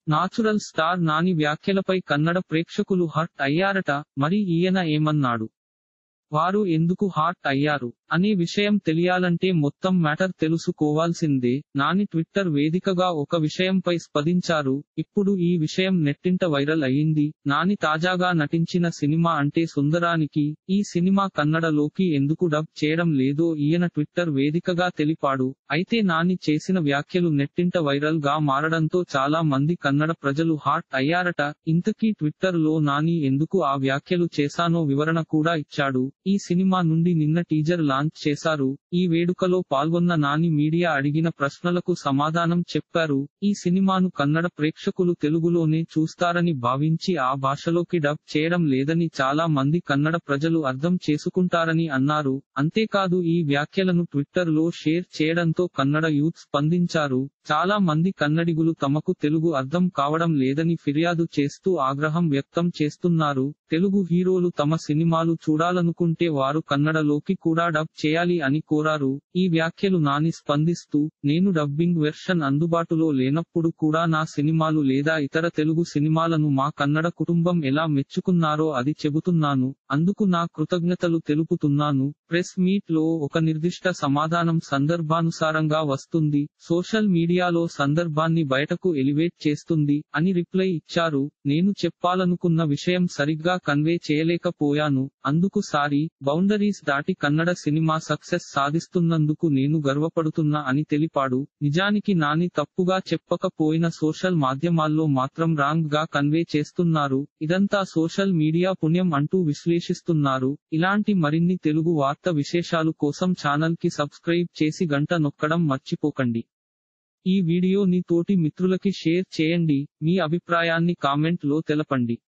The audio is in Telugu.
నాచురల్ స్టార్ నాని వ్యాఖ్యలపై కన్నడ ప్రేక్షకులు హర్ట్ అయ్యారట మరి ఈయన ఏమన్నాడు వారు ఎందుకు హాట్ అయ్యారు అనే విషయం తెలియాలంటే మొత్తం మ్యాటర్ తెలుసుకోవాల్సిందే నాని ట్విట్టర్ వేదికగా ఒక విషయంపై స్పందించారు ఇప్పుడు ఈ విషయం నెట్టింట వైరల్ అయ్యింది నాని తాజాగా నటించిన సినిమా అంటే సుందరానికి ఈ సినిమా కన్నడలోకి ఎందుకు డబ్ చేయడం లేదో ఈయన ట్విట్టర్ వేదికగా తెలిపాడు అయితే నాని చేసిన వ్యాఖ్యలు నెట్టింట వైరల్ గా మారడంతో చాలా మంది కన్నడ ప్రజలు హాట్ అయ్యారట ఇంతకీ ట్విట్టర్ లో నాని ఎందుకు ఆ వ్యాఖ్యలు చేశానో వివరణ కూడా ఇచ్చాడు ఈ సినిమా నుండి నిన్న టీజర్ లాంచ్ చేశారు ఈ వేడుకలో పాల్గొన్న నాని మీడియా అడిగిన ప్రశ్నలకు సమాధానం చెప్పారు ఈ సినిమాను కన్నడ ప్రేక్షకులు తెలుగులోనే చూస్తారని భావించి ఆ భాషలోకి డబ్ చేయడం లేదని చాలా మంది కన్నడ ప్రజలు అర్థం చేసుకుంటారని అన్నారు అంతేకాదు ఈ వ్యాఖ్యలను ట్విట్టర్ లో షేర్ చేయడంతో కన్నడ యూత్ స్పందించారు చాలా మంది కన్నడిగులు తమకు తెలుగు అర్థం కావడం లేదని ఫిర్యాదు చేస్తూ ఆగ్రహం వ్యక్తం చేస్తున్నారు తెలుగు హీరోలు తమ సినిమాలు చూడాలనుకుంటే వారు కన్నడలోకి కూడా డబ్ చేయాలి అని కోరారు ఈ వ్యాఖ్యలు నాని స్పందిస్తూ నేను డబ్బింగ్ వెర్షన్ అందుబాటులో లేనప్పుడు కూడా నా సినిమాలు లేదా ఇతర తెలుగు సినిమాలను మా కన్నడ కుటుంబం ఎలా మెచ్చుకున్నారో అది చెబుతున్నాను అందుకు నా కృతజ్ఞతలు తెలుపుతున్నాను ప్రెస్ మీట్ లో ఒక నిర్దిష్ట సమాధానం సందర్భానుసారంగా వస్తుంది సోషల్ మీడియాలో సందర్భాన్ని బయటకు ఎలివేట్ చేస్తుంది అని రిప్లై ఇచ్చారు నేను చెప్పాలనుకున్న విషయం సరిగ్గా కన్వే చేయలేకపోయాను అందుకు సారీ బౌండరీస్ దాటి కన్నడ సినిమా సక్సెస్ సాధిస్తున్నందుకు నేను గర్వపడుతున్నా అని తెలిపాడు నిజానికి నాని తప్పుగా చెప్పకపోయిన సోషల్ మాధ్యమాల్లో మాత్రం రాంగ్ గా కన్వే చేస్తున్నారు ఇదంతా సోషల్ మీడియా పుణ్యం అంటూ విశ్లేషిస్తున్నారు ఇలాంటి మరిన్ని తెలుగు వార్త విశేషాలు కోసం ఛానల్ కి సబ్స్క్రైబ్ చేసి గంట నొక్కడం మర్చిపోకండి ఈ వీడియోని తోటి మిత్రులకి షేర్ చేయండి మీ అభిప్రాయాన్ని కామెంట్ లో తెలపండి